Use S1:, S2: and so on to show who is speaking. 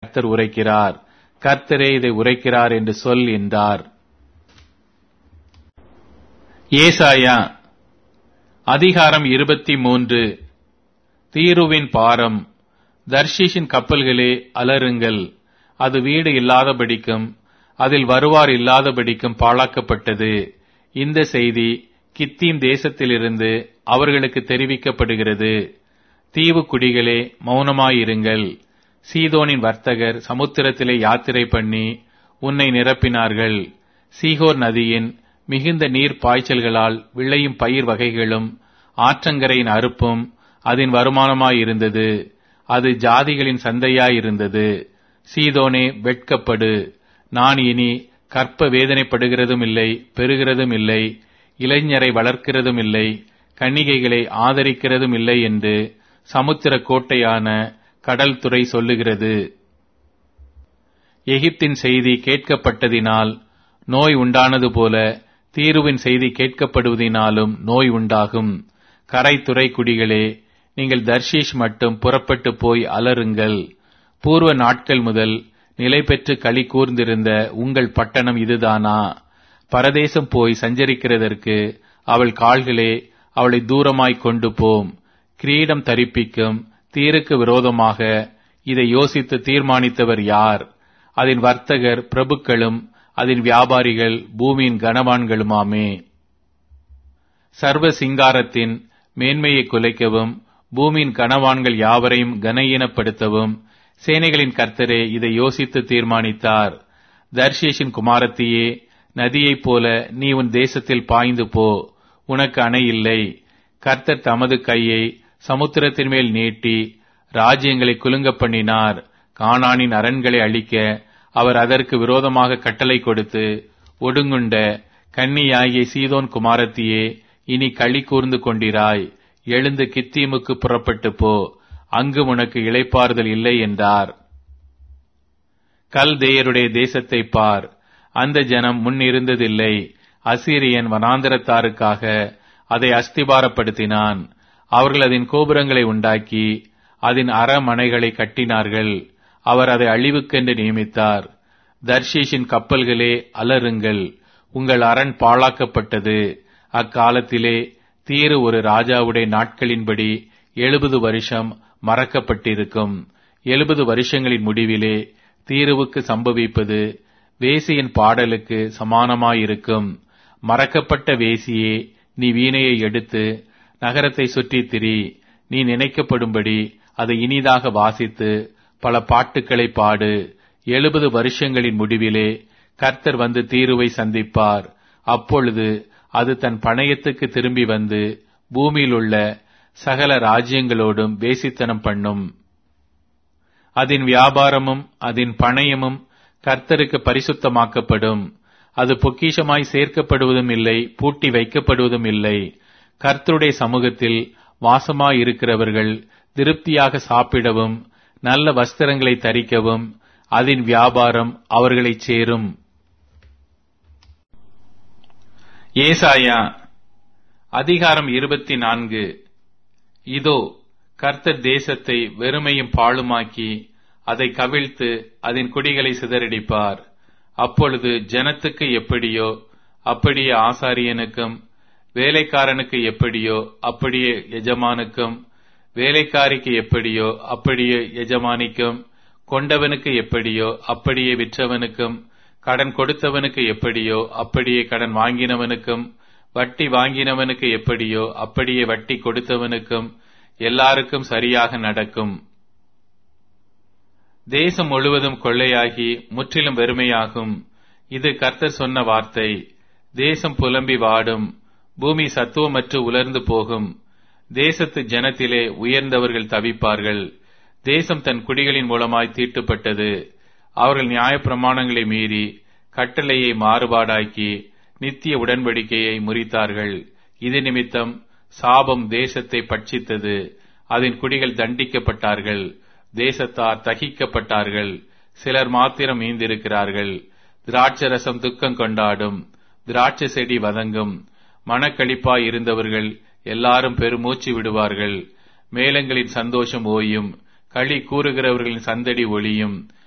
S1: கர்த்தர் உரைக்கிறார் கர்த்தரே இதை உரைக்கிறார் என்று சொல் என்றார் ஏசாயா அதிகாரம் இருபத்தி மூன்று தீருவின் பாரம் தர்ஷீஷின் கப்பல்களே அலறுங்கள் அது வீடு இல்லாதபடிக்கும் அதில் வருவார் இல்லாதபடிக்கும் பாழாக்கப்பட்டது இந்த செய்தி கித்தீம் தேசத்திலிருந்து அவர்களுக்கு தெரிவிக்கப்படுகிறது தீவு குடிகளே மௌனமாயிருங்கள் சீதோனின் வர்த்தகர் சமுத்திரத்திலே யாத்திரை பண்ணி உன்னை நிரப்பினார்கள் சீகோர் நதியின் மிகுந்த நீர் பாய்ச்சல்களால் விளையும் பயிர் வகைகளும் ஆற்றங்கரையின் அறுப்பும் அதன் வருமானமாயிருந்தது அது ஜாதிகளின் சந்தையாயிருந்தது சீதோனே வெட்கப்படு நான் இனி கற்ப வேதனைப்படுகிறதும் இல்லை பெறுகிறதும் இல்லை இளைஞரை வளர்க்கிறதும் இல்லை கன்னிகைகளை ஆதரிக்கிறதும் இல்லை என்று சமுத்திர கோட்டையான கடல் துறை சொல்லுகிறது எகிப்தின் செய்தி கேட்கப்பட்டதினால் நோய் உண்டானது போல தீருவின் செய்தி கேட்கப்படுவதினாலும் நோய் உண்டாகும் கரைத்துறை குடிகளே நீங்கள் தர்ஷீஷ் மட்டும் புறப்பட்டு போய் அலறுங்கள் பூர்வ நாட்கள் முதல் நிலை பெற்று களி கூர்ந்திருந்த உங்கள் பட்டணம் இதுதானா பரதேசம் போய் சஞ்சரிக்கிறதற்கு அவள் கால்களே அவளை தூரமாய் கொண்டு போம் கிரீடம் தரிப்பிக்கும் தீருக்கு விரோதமாக இதை யோசித்து தீர்மானித்தவர் யார் அதன் வர்த்தகர் பிரபுக்களும் அதன் வியாபாரிகள் பூமியின் கனவான்களுமாமே சர்வ சிங்காரத்தின் மேன்மையை குலைக்கவும் பூமியின் கனவான்கள் யாவரையும் கனஈனப்படுத்தவும் சேனைகளின் கர்த்தரே இதை யோசித்து தீர்மானித்தார் தர்ஷேஷின் குமாரத்தியே நதியைப் போல நீ உன் தேசத்தில் பாய்ந்து போ உனக்கு அணை இல்லை கர்த்தர் தமது கையை சமுத்திரத்தின் மேல் நீட்டி ராஜ்யங்களை குலுங்க பண்ணினார் கானானின் அரண்களை அழிக்க அவர் அதற்கு விரோதமாக கட்டளை கொடுத்து ஒடுங்குண்ட கன்னியாகிய சீதோன் குமாரத்தியே இனி களி கூர்ந்து கொண்டிராய் எழுந்து கித்தீமுக்கு புறப்பட்டு போ அங்கு உனக்கு இளைப்பாறுதல் இல்லை என்றார் கல்தேயருடைய தேசத்தை பார் அந்த ஜனம் முன் இருந்ததில்லை அசீரியன் வனாந்தரத்தாருக்காக அதை அஸ்திபாரப்படுத்தினான் அவர்கள் அதன் கோபுரங்களை உண்டாக்கி அதன் அறமனைகளை கட்டினார்கள் அவர் அதை அழிவுக்கென்று நியமித்தார் தர்ஷீஷின் கப்பல்களே அலறுங்கள் உங்கள் அரண் பாழாக்கப்பட்டது அக்காலத்திலே தீரு ஒரு ராஜாவுடைய நாட்களின்படி எழுபது வருஷம் மறக்கப்பட்டிருக்கும் எழுபது வருஷங்களின் முடிவிலே தீருவுக்கு சம்பவிப்பது வேசியின் பாடலுக்கு சமானமாயிருக்கும் மறக்கப்பட்ட வேசியே நீ வீணையை எடுத்து நகரத்தை சுற்றித் திரி நீ நினைக்கப்படும்படி அதை இனிதாக வாசித்து பல பாட்டுக்களை பாடு எழுபது வருஷங்களின் முடிவிலே கர்த்தர் வந்து தீருவை சந்திப்பார் அப்பொழுது அது தன் பணயத்துக்கு திரும்பி வந்து பூமியில் உள்ள சகல ராஜ்யங்களோடும் வேசித்தனம் பண்ணும் அதன் வியாபாரமும் அதன் பணயமும் கர்த்தருக்கு பரிசுத்தமாக்கப்படும் அது பொக்கிஷமாய் சேர்க்கப்படுவதும் இல்லை பூட்டி வைக்கப்படுவதும் இல்லை கர்த்தருடைய சமூகத்தில் வாசமாயிருக்கிறவர்கள் திருப்தியாக சாப்பிடவும் நல்ல வஸ்திரங்களை தரிக்கவும் அதன் வியாபாரம் அவர்களைச் சேரும் ஏசாயா அதிகாரம் இருபத்தி நான்கு இதோ கர்த்தர் தேசத்தை வெறுமையும் பாழுமாக்கி அதை கவிழ்த்து அதன் குடிகளை சிதறடிப்பார் அப்பொழுது ஜனத்துக்கு எப்படியோ அப்படியே ஆசாரியனுக்கும் வேலைக்காரனுக்கு எப்படியோ அப்படியே எஜமானுக்கும் வேலைக்காரிக்கு எப்படியோ அப்படியே எஜமானிக்கும் கொண்டவனுக்கு எப்படியோ அப்படியே விற்றவனுக்கும் கடன் கொடுத்தவனுக்கு எப்படியோ அப்படியே கடன் வாங்கினவனுக்கும் வட்டி வாங்கினவனுக்கு எப்படியோ அப்படியே வட்டி கொடுத்தவனுக்கும் எல்லாருக்கும் சரியாக நடக்கும் தேசம் முழுவதும் கொள்ளையாகி முற்றிலும் வெறுமையாகும் இது கர்த்தர் சொன்ன வார்த்தை தேசம் புலம்பி வாடும் பூமி சத்துவமற்று உலர்ந்து போகும் தேசத்து ஜனத்திலே உயர்ந்தவர்கள் தவிப்பார்கள் தேசம் தன் குடிகளின் மூலமாய் தீட்டுப்பட்டது அவர்கள் நியாயப்பிரமாணங்களை மீறி கட்டளையை மாறுபாடாக்கி நித்திய உடன்படிக்கையை முறித்தார்கள் இது நிமித்தம் சாபம் தேசத்தை பட்சித்தது அதன் குடிகள் தண்டிக்கப்பட்டார்கள் தேசத்தார் தகிக்கப்பட்டார்கள் சிலர் மாத்திரம் மீந்திருக்கிறார்கள் திராட்சரசம் துக்கம் கொண்டாடும் திராட்சை செடி வதங்கும் மனக்களிப்பாய் இருந்தவர்கள் எல்லாரும் பெருமூச்சு விடுவார்கள் மேளங்களின் சந்தோஷம் ஓயும் களி கூறுகிறவர்களின் சந்தடி ஒளியும்